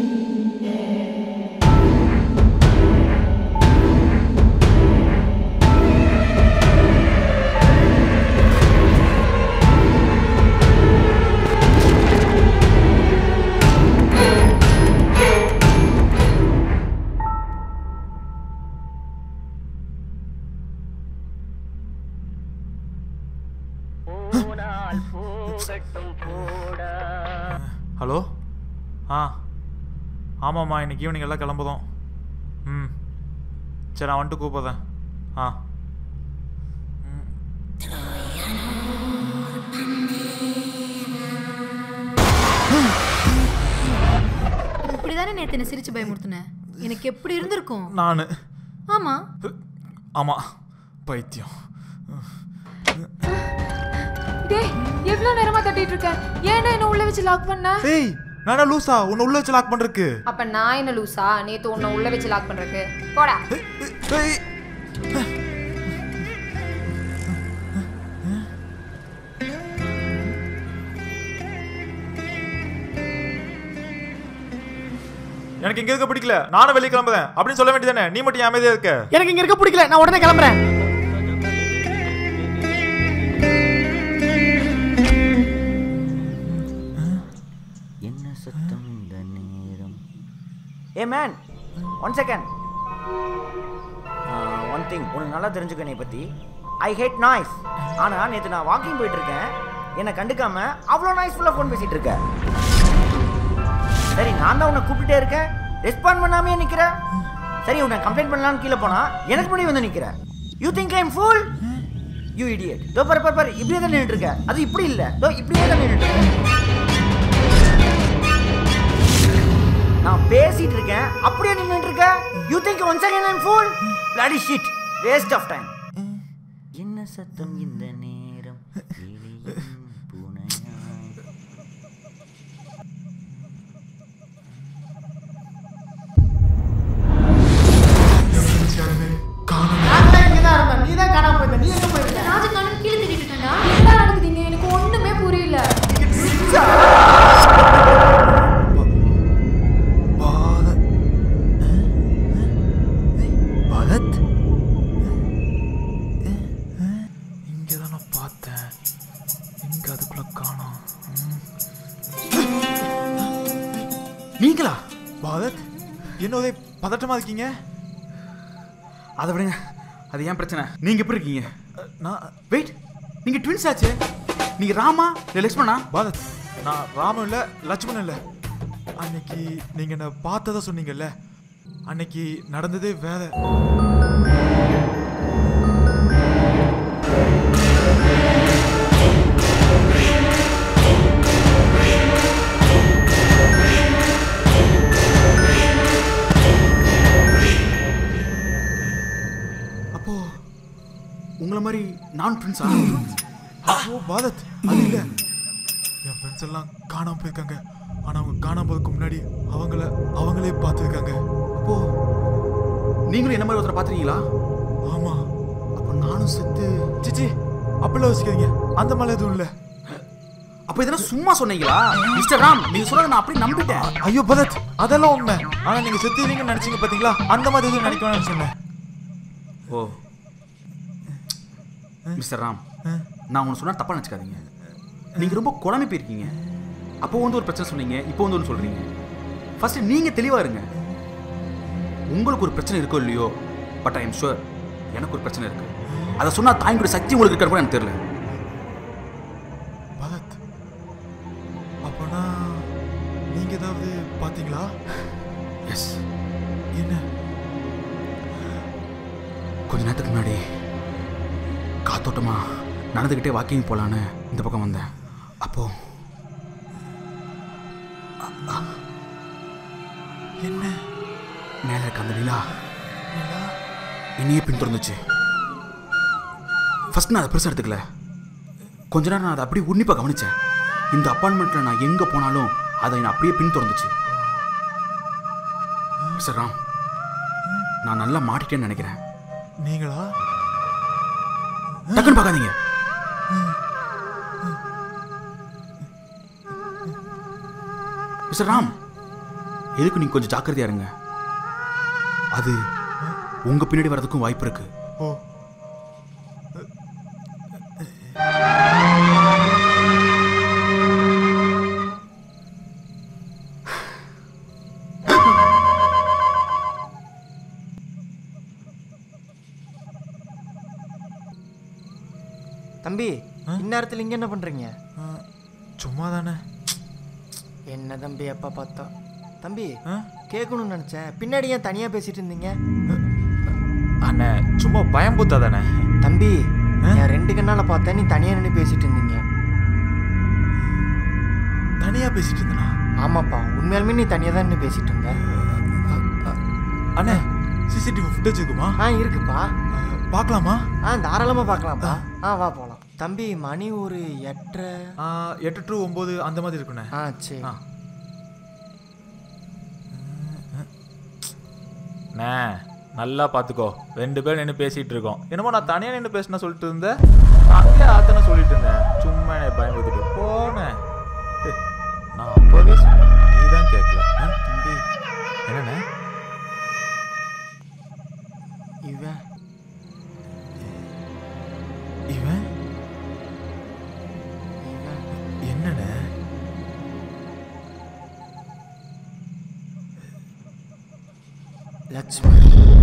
ஹலோ ஆ ஆமாம்மா இன்னைக்கு ஈவினிங் எல்லாம் கிளம்புதோம் ம் சரி நான் வந்துட்டு கூப்பிட்றேன் ஆ இப்படிதானே நேத்து என்ன சிரிச்சு பயமுறுத்தின எனக்கு எப்படி இருந்திருக்கும் நான் ஆமா ஆமாம் பைத்தியம் டேய் எவ்வளவு நேரமா தட்டிட்டு இருக்க ஏன்டா என்ன உள்ள வச்சு லாக் பண்ண ஏய் நானா லூசா உன்னை உள்ள வச்சு லாக் பண்றதுக்கு அப்ப நான் என்ன லூசா நேத்து உன்னை உள்ள வச்சு லாக் பண்றதுக்கு போடா ஏய் எனக்கு இங்க இருக்க பிடிக்கல நானும் வெளியே கிளம்புறேன் அப்படின்னு சொல்ல வேண்டியதானே நீ மட்டும் ஏன் அமைதியா இருக்க எனக்கு இங்க இருக்க பிடிக்கல நான் உடனே கிளம்புறேன் என்ன சத்தம் இந்த நேரம் hey man one second one thing உனக்கு நல்லா தெரிஞ்சுக்க என்னை பற்றி ஐ ஹேட் நாய்ஸ் ஆனால் நேற்று நான் வாக்கிங் போயிட்டு இருக்கேன் என்னை கண்டுக்காம அவ்வளோ நாய்ஸ் ஃபுல்லாக ஃபோன் பேசிட்டு இருக்க சரி நான் தான் உன்னை கூப்பிட்டுட்டே இருக்கேன் ரெஸ்பாண்ட் பண்ணாமே நிற்கிற சரி உன்னை கம்ப்ளைண்ட் பண்ணலாம்னு கீழே போனா எனக்கு முன்னாடி வந்து நிற்கிற you think I'm fool you idiot தோ பாரு பாரு பாரு இப்படியே தான் நின்றுட்டு இருக்க அது இப்படி இல்லை தோ இப்படியே தான் நின்றுட்டு இருக்க நான் பேசிட்டு இருக்கேன் அப்படியே நின்னுட்டு இருக்க you think once again I'm fool bloody shit waste of time என்ன சத்தம் இந்த நேரம் கிளியும் பூனையாய் நான் இங்க தான் இருந்தேன் நீ தான் காணாம போயிருந்த நீ எங்க போயிருந்த ராஜகாலம் கீழே தேடிட்டு இருக்காண்டா என்ன நடக்குதுங்க எனக்கு ஒண்ணுமே புரியல பரத் இங்கே தான் நான் பார்த்தேன் எங்க அதுக்குள்ள காணோம் நீங்களா பரத் என்ன ஒரே பதட்டமா இருக்கீங்க அதை விடுங்க அது ஏன் பிரச்சனை நீங்க எப்படி இருக்கீங்க நான் வெயிட் நீங்க ட்வின்ஸ் ஆச்சு நீங்க ராமா இல்ல லக்ஷ்மணா பரத் நான் ராமன் இல்லை லட்சுமணன் இல்லை அன்னைக்கு நீங்க என்ன பார்த்ததா சொன்னீங்கல்ல அன்னைக்கு நடந்ததே வேற அப்போ உங்களை மாதிரி நான் ட்வின்ஸா ஓ பாரத் அது இல்ல என் ஃப்ரெண்ட்ஸ் எல்லாம் காணாம போயிருக்காங்க ஆனா அவங்க காணாம போறதுக்கு முன்னாடி அவங்கள அவங்களே பார்த்துருக்காங்க அப்போ நீங்களும் என்ன மாதிரி ஒருத்தரை பார்த்துருக்கீங்களா ஆமா அப்போ நானும் செத்து சிச்சி அப்படிலாம் யோசிக்காதீங்க அந்த மாதிரி எதுவும் இல்லை அப்போ இதெல்லாம் சும்மா சொன்னீங்களா மிஸ்டர் ராம் நீங்க சொன்னதை நான் அப்படியே நம்பிட்டேன் ஐயோ பரத் அதெல்லாம் உண்மை ஆனா நீங்க செத்துவீங்கன்னு நினைச்சீங்க பாத்தீங்களா அந்த மாதிரி எதுவும் நினைக்க வேணாம்னு சொன்னேன் ஓ மிஸ்டர் ராம் நான் ஒன்று சொன்னா தப்பா நினச்சிக்காதீங்க நீங்க ரொம்ப குழம்பி போயிருக்கீங்க அப்போ வந்து ஒரு பிரச்சனை சொன்னீங்க இப்போ வந்து ஒன்று சொல்றீங்க ஃபர்ஸ்ட் நீங்க தெளிவா இருங்க உங்களுக்கு ஒரு பிரச்சனை இருக்கோ இல்லையோ பட் ஐ எம் ஷுவர் எனக்கு ஒரு பிரச்சனை இருக்கு அதை சொன்னா தாய்க்குடைய சக்தி உங்களுக்கு இருக்கிற கூட எனக்கு தெரியல பரத் அப்பனா நீங்க ஏதாவது பாத்தீங்களா எஸ் என்ன கொஞ்ச நேரத்துக்கு முன்னாடி காத்தோட்டமா நடந்துக்கிட்டே வாக்கிங் போலான்னு இந்த பக்கம் வந்தேன் அப்போ அ- அ- என்ன மேலே இருக்க அந்த நிலா நிலா? என்னையே பின்தொடர்ந்துச்சு ஃபர்ஸ்ட் நான் அதை பெருசாக எடுத்துக்கல கொஞ்ச நேரம் நான் அதை அப்படியே உன்னிப்பாக கவனிச்சேன் இந்த அப்பார்ட்மெண்ட்டில் நான் எங்கே போனாலும் அதை என்னை அப்படியே பின்தொடர்ந்துச்சு மிஸ்டர் ராம் நான் நல்லா மாட்டிட்டேன்னு நினைக்கிறேன் நீங்களா டக்குன்னு பார்க்காதீங்க மிஸ்டர் ராம் எதுக்கு நீங்க கொஞ்சம் ஜாக்கிரதையா இருங்க அது உங்க பின்னாடி வர்றதுக்கும் வாய்ப்பு இருக்கு ஓ தம்பி இந்நேரத்தில் இங்கே என்ன பண்ணுறீங்க சும்மா தானே என்ன தம்பி எப்போ பார்த்தா தம்பி கேட்கணும்னு நினச்சேன் பின்னாடி ஏன் தனியாக பேசிட்டு இருந்தீங்க அண்ணே சும்மா பயம் பூத்தா தானே தம்பி என் ரெண்டு கண்ணால் பார்த்தேன் நீ தனியாக நின்று பேசிட்டு இருந்தீங்க தனியாக பேசிட்டு இருந்தனா ஆமாப்பா உண்மையாலுமே நீ தனியாக தான் நின்று பேசிட்டு இருந்த அண்ணே சிசிடிவி ஃபுட்டேஜ் இருக்குமா ஆ இருக்குப்பா பார்க்கலாமா ஆ தாராளமாக பார்க்கலாம்ப்பா ஆ வா போகலாம் தம்பி மணி ஒரு எட்டரை ஆ, எட்டு டு ஒம்பது அந்த மாதிரி இருக்குண்ணே ஆ சரி ஆ. அண்ணே நல்லா பார்த்துக்கோ ரெண்டு பேரும் நின்று பேசிட்டு இருக்கோம் என்னமோ நான் தனியாக நின்று பேசினா சொல்லிட்டு இருந்தேன் அங்கே ஆத்தனை சொல்லிட்டு இருந்தேன் சும்மா என்னை பயன்படுத்திட்டு போனேன் ஏய், நான் அப்போவே சொன்னேன் நீ தான் கேட்கல ஆ? தம்பி என்னண்ணே இவன் இவன் இவன் என்னண்ணே லக்ஷ்மி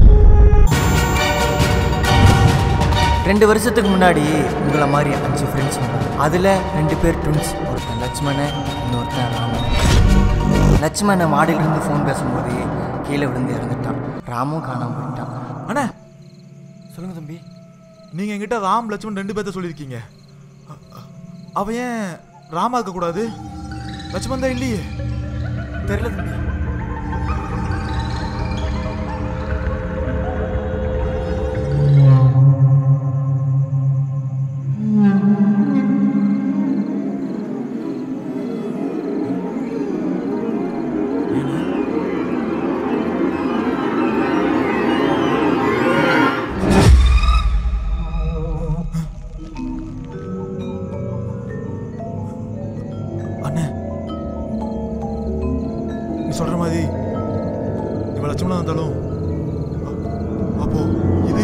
ரெண்டு வருஷத்துக்கு முன்னாடி உங்களை மாதிரி அஞ்சு ஃப்ரெண்ட்ஸ் வந்தாங்க அதில் ரெண்டு பேர் ட்வின்ஸ் ஒருத்தன் லட்சுமணன் இன்னொருத்தன் ராமன் லட்சுமணை மாடியிலிருந்து ஃபோன் பேசும்போது கீழே விழுந்து இறந்துட்டான் ராமும் காணாம போயிட்டான் அண்ணே சொல்லுங்க தம்பி நீங்கள் என்கிட்ட ராம் லட்சுமண் ரெண்டு பேர்த்த சொல்லியிருக்கீங்க அ- அ- அவன் ஏன் ராமா இருக்கக்கூடாது லட்சுமண் தான் இல்லையே தெரியல தம்பி அண்ணே நீ சொல்ற மாதிரி இவன் லட்சுமணா இருந்தாலும் அ- அப்போ இது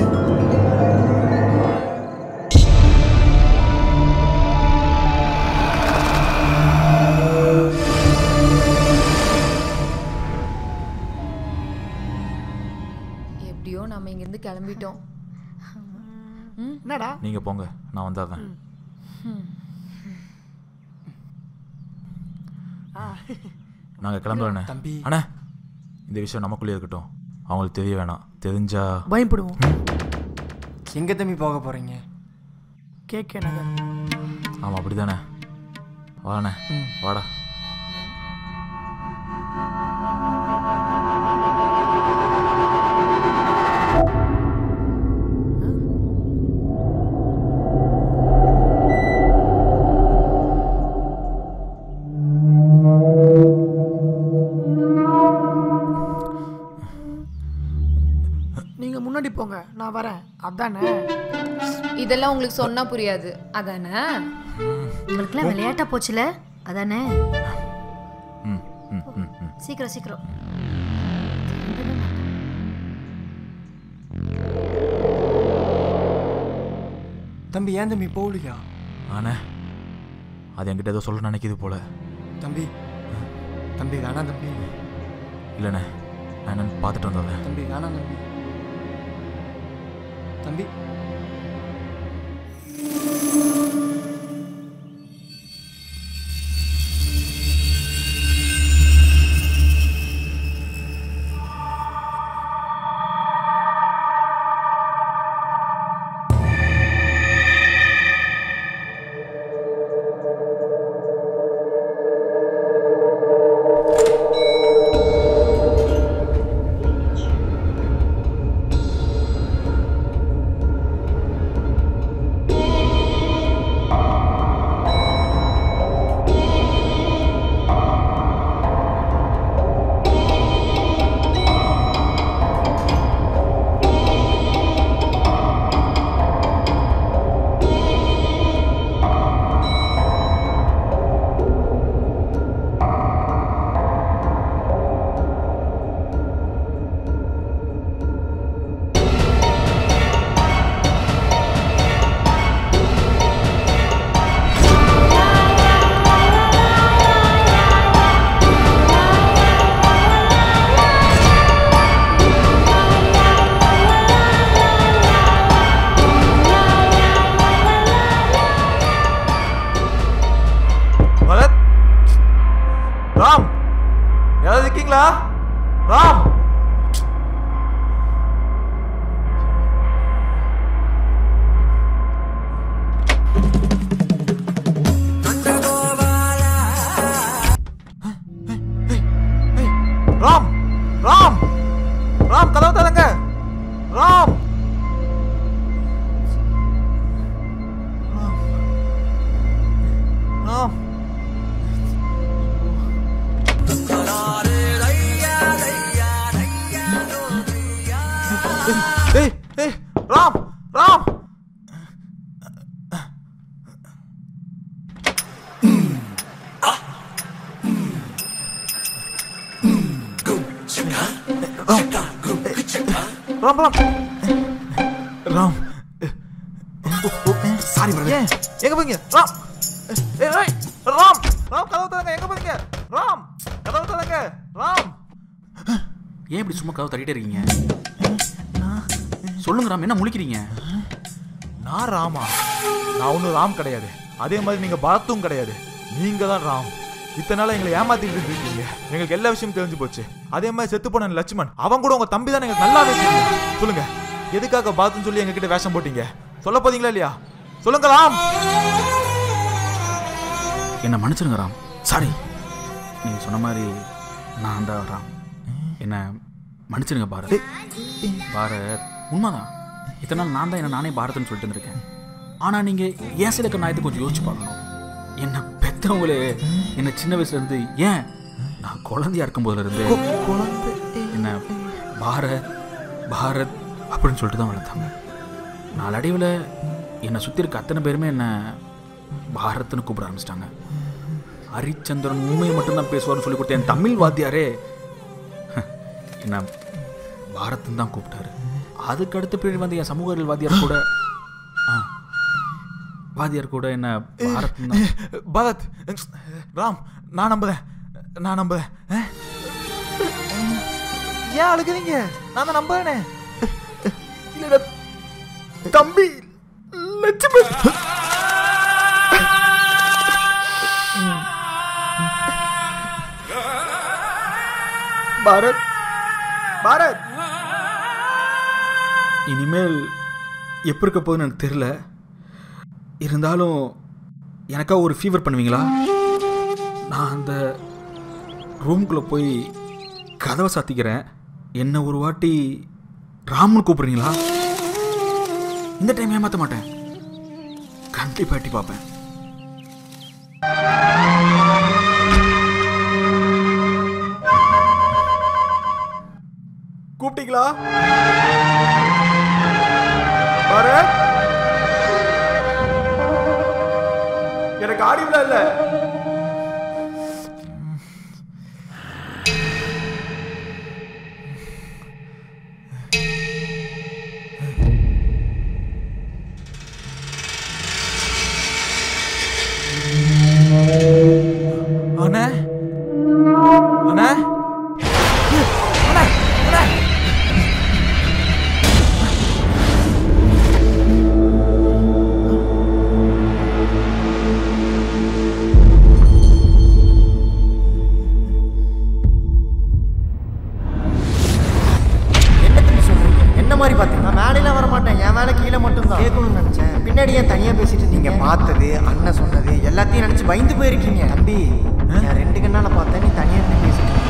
எப்படியோ நம்ம இங்கிருந்து கிளம்பிட்டோம் ம் என்னடா நீங்கள் போங்க நான் வந்தாதான் ம். நாங்கள் கிளம்புறேண்ணே தம்பி. அண்ணே இந்த விஷயம் நமக்குள்ளேயே இருக்கட்டும் அவங்களுக்கு தெரிய வேணாம் தெரிஞ்சா பயப்படுவோம் எங்கே தம்பி போக போகிறீங்க கேட்க நகர் ஆமாம் அப்படி தானே வாண்ணே ம். வாடா நான் வரேன் அதானே இதெல்லாம் உங்களுக்கு சொன்னா புரியாது அதானே உங்களுக்குலாம் விளையாட்டா போச்சுல அதானே ம் ம் ம் ம் சீக்கிரம் சீக்கிரம் தம்பி ஏன் தம்பி போகலையா ஆனே அது என்கிட்ட ஏதோ சொல்ல நினைக்குது போல தம்பி தம்பி வேணாம் தம்பி இல்லைண்ணே நான் என்னன்னு பார்த்துட்டு வந்துடுறேன் தம்பி வேணாம் தம்பி தம்பி பரத் ராம் யாராவது இருக்கீங்களா ராம் ராம் ராம் ராம் கதவு தரங்க ராம் ராம் ஏய் ஏய் ராம் ராம் ராம் ராம் ராம் சாரி ஏன் எங்க போறீங்க ராம் ஏய் ஏய் ராம் ராம் கதவு தரங்க எங்க போறீங்க ராம் கதவு தரங்க ராம் ஏன் இப்படி சும்மா கதவு தட்டிட்டே இருக்கீங்க சொல்லுங்க ராம் என்ன முழிக்கிறீங்க நான் ராமா நான் ஒன்றும் ராம் கிடையாது அதே மாதிரி நீங்க பாத்தும் கிடையாது நீங்க தான் ராம் இத்தனை நாள் எங்களை ஏமாத்திட்டு இருக்கீங்க எங்களுக்கு எல்லா விஷயமும் தெரிஞ்சு போச்சு அதே மாதிரி செத்து போன லட்சுமண் அவன் கூட உங்க தம்பி தான் எங்களுக்கு நல்லாவே தெரியும் சொல்லுங்க எதுக்காக பாத்துன்னு சொல்லி எங்ககிட்ட வேஷம் போட்டீங்க சொல்ல போறீங்களா இல்லையா சொல்லுங்க ராம் என்ன மன்னிச்சிருங்க ராம் சாரி நீங்க சொன்ன மாதிரி நான் தான் ராம் என்ன மன்னிச்சிருங்க பாரத் பாரத் உண்மைதான் இத்தனை நாள் நான் தான் என்ன நானே பாரத்னு சொல்லிட்டு இருந்திருக்கேன் ஆனா நீங்க ஏன் சில நாயத்தை கொஞ்சம் யோசிச்சு பார்க்கணும் என்ன பெத்தவங்களே என்ன சின்ன வயசுல இருந்து ஏன் நான் குழந்தையா இருக்கும் போதுல இருந்து என்ன பாரத் பாரத் அப்படின்னு சொல்லிட்டு தான் வளர்த்தாங்க நாளடைவில் என்னை சுற்றி இருக்க அத்தனை பேருமே என்ன பாரத்னு கூப்பிட ஆரம்பிச்சிட்டாங்க ஹரிச்சந்திரன் உண்மையை மட்டும்தான் பேசுவார்னு சொல்லி கொடுத்த என் தமிழ் வாத்தியாரே என்ன பாரத்னு தான் கூப்பிட்டாரு அதுக்கு அடுத்த பேர் வந்து என் சமூக அறிவியல் வாத்தியார் கூட ஆ, வாத்தியார் கூட என்ன பாரத் பரத் ராம் நான் நம்புறேன் நான் நம்புறேன் அஹ்? ஏன் அழுகுறீங்க நான் தான் நம்புறேனே இல்லடா, தம்பி லட்சுமண் பாரத் பாரத் இனிமேல் எப்போ இருக்க போகுதுன்னு எனக்கு தெரில இருந்தாலும் எனக்கா ஒரு ஃபீவர் பண்ணுவீங்களா நான் அந்த ரூம்குள்ளே போய் கதவை சாத்திக்கிறேன் என்ன ஒரு வாட்டி ராமன் கூப்பிடுறீங்களா இந்த டைம் ஏமாற்ற மாட்டேன் கண்டிப்பாக எட்டி பார்ப்பேன் கூப்பிட்டீங்களா எனக்கு ஆடிபிளா இல்ல அண்ணே அண்ணே என்ன திரும்பி சொல்றீங்க என்ன மாதிரி பார்த்தீங்க நான் மேடையெல்லாம் வர மாட்டேன் என் வேலை கீழே மட்டும்தான் கேட்கணும்னு நினைச்சேன் பின்னாடி ஏன் தனியாக பேசிட்டு நீங்க பார்த்தது அண்ணன் சொன்னது எல்லாத்தையும் நினைச்சு பயந்து போயிருக்கீங்க தம்பி நான் ரெண்டு கண்ணால பார்த்தேன் நீ தனியாக நின்று பேசிட்டு இருக்க.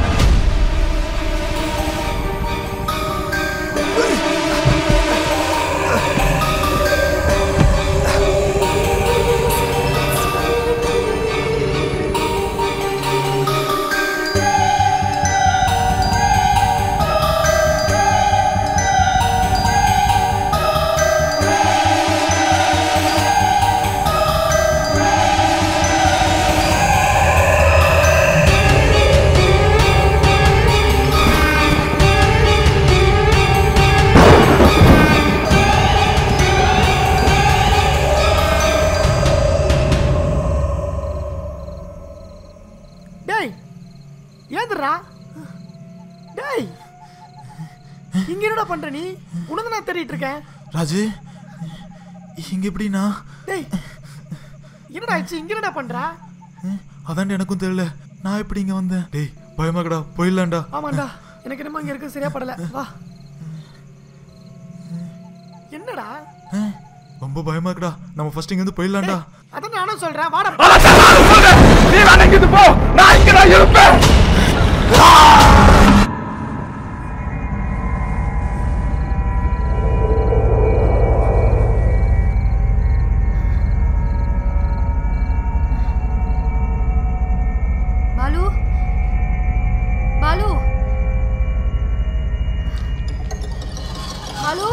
டேய் ஏந்துடுறா டேய் இங்க என்னடா பண்ற நீ உனக்கு நான் தேடிட்டு இருக்கேன் ராஜு இங்க எப்படின்னா டேய் என்னடா ஆச்சு இங்க என்னடா பண்ற அதான்டா எனக்கும் தெரியல நான் எப்படி இங்க வந்தேன் டேய் பயமாக்கடா போயிடலாம்டா ஆமாண்டா எனக்கு என்னமோ இங்க இருக்க சரியா படல வா என்னடா ரொம்ப பயமாக்கடா நம்ம ஃபர்ஸ்ட் இங்க இருந்து போயிடலாம்டா அதான் நானும் சொல்றேன் வாடா நீ வேணா இங்கிட்டு போ நான் இங்க தான் இருப்பேன் பாலு பாலு பாலு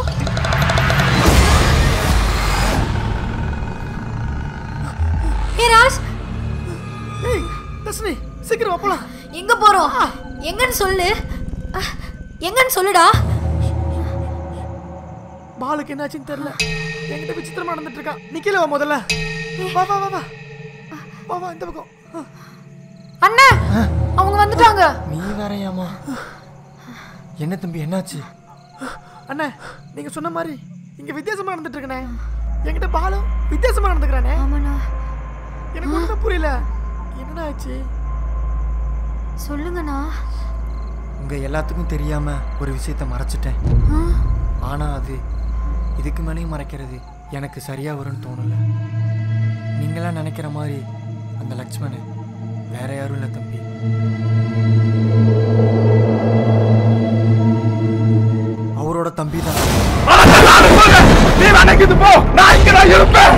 ஏ ராஜ் ஏய் தஸ்னி சீக்கிரம் வா போலாம் எங்க போறோம் எங்கன்னு சொல்லு அஹ், எங்கன்னு சொல்லுடா பாலுக்கு என்னாச்சுன்னு தெரியல என்கிட்ட விசித்திரமா நடந்துட்டு இருக்கான் நீ கீழே வா முதல்ல வா வா வா வா வா வா இந்த பக்கம் அண்ணா அவங்க வந்துட்டாங்க நீ வேறையாமா என்ன தம்பி என்னாச்சு அண்ணே நீங்க சொன்ன மாதிரி இங்க வித்தியாசமா நடந்துட்டு இருக்கனே என்கிட்ட பாலு வித்தியாசமா நடந்துக்கிறானே ஆமாண்ணா எனக்கு ஒண்ணுமே புரியல என்னடா ஆச்சு சொல்லுங்கண்ணா உங்க எல்லாத்துக்கும் தெரியாம ஒரு விஷயத்த மறைச்சிட்டேன் ஆனா அது இதுக்கு மேலேயும் மறைக்கிறது எனக்கு சரியா வரும்னு தோணல நீங்களாம் நினைக்கிற மாதிரி அந்த லக்ஷ்மணன் வேற யாரும் இல்லை தம்பி அவரோட தம்பி தான் நீ வேணா இங்கிட்டு போ நான் இங்க தான் இருப்பேன்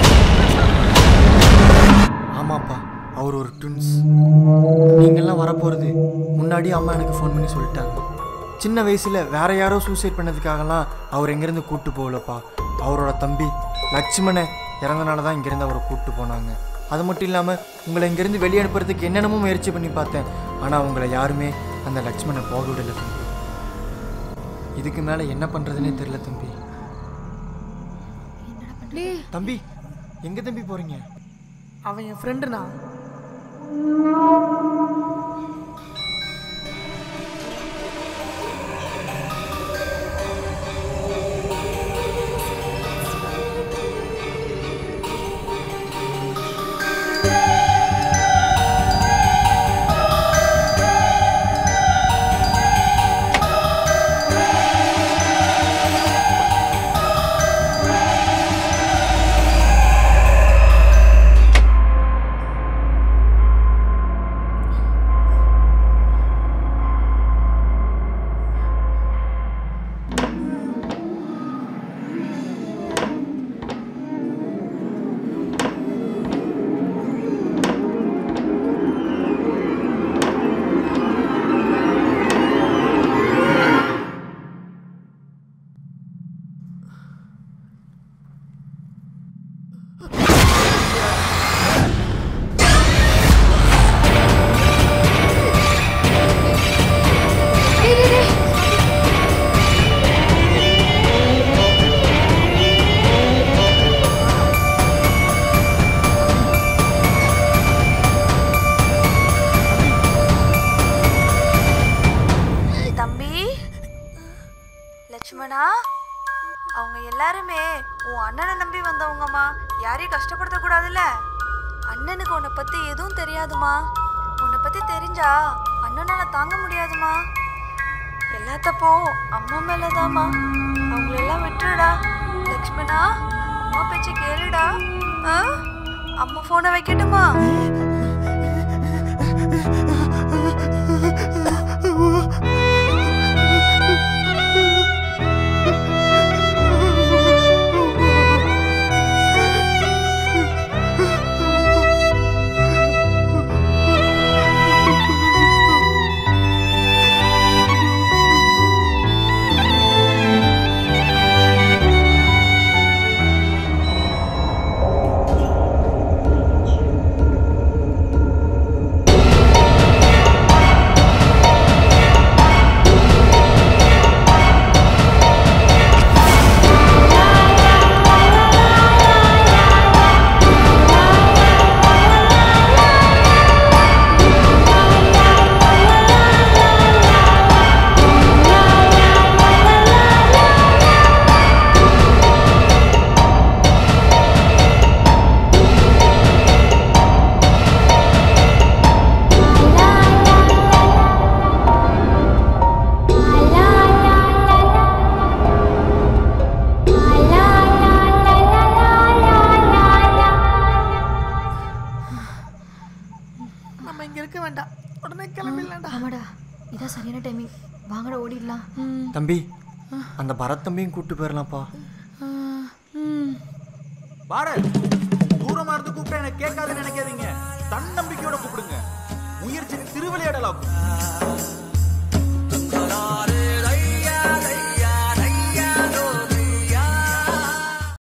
ஆமாப்பா அவர் ஒரு ட்வின்ஸ் நீங்கள்லாம் வரப்போகிறது முன்னாடி அம்மா எனக்கு ஃபோன் பண்ணி சொல்லிட்டாங்க சின்ன வயசில் வேற யாரோ சூசைட் பண்ணதுக்காகலாம் அவர் எங்கேருந்து கூட்டு போகலப்பா அவரோட தம்பி லட்சுமணன் இறந்தனால தான் இங்கேருந்து அவரை கூட்டு போனாங்க அது மட்டும் இல்லாமல் உங்களை இங்கேருந்து வெளியே அனுப்புறதுக்கு என்னென்னமோ முயற்சி பண்ணி பார்த்தேன் ஆனால் உங்களை யாருமே அந்த லட்சுமணன் போக விடல தம்பி இதுக்கு மேலே என்ன பண்ணுறதுனே தெரியல தம்பி தம்பி எங்கே தம்பி போகிறீங்க அவன் என் ஃப்ரெண்டுண்ணா அண்ணனுக்கு உன்னை பத்தி எதுவும் தெரியாதுமா உன்னை பத்தி தெரிஞ்சா அண்ணனால தாங்க முடியாதுமா எல்லா தப்பும் அம்மா மேலதாம்மா அவங்களெல்லாம் விட்டுடுடா லக்ஷ்மணா அம்மா பேச்ச கேளுடா ஆ? அம்மா போனை வைக்கட்டுமா நம்ம இங்க இருக்க வேண்டாம் உடனே கிளம்பிடலாம்டா ஆமாடா இதான் சரியான டைமிங் வாங்கடா ஓடிடலாம் தம்பி அந்த பரத் தம்பியும் கூப்பிட்டு போயிடலாம்ப்பா பாரத் தூரமா இருந்து கூப்பிட்டா எனக்கு கேட்காதுன்னு நினைக்காதீங்க தன்னம்பிக்கையோட கூப்பிடுங்க முயற்சி திருவிளையாடலாகும்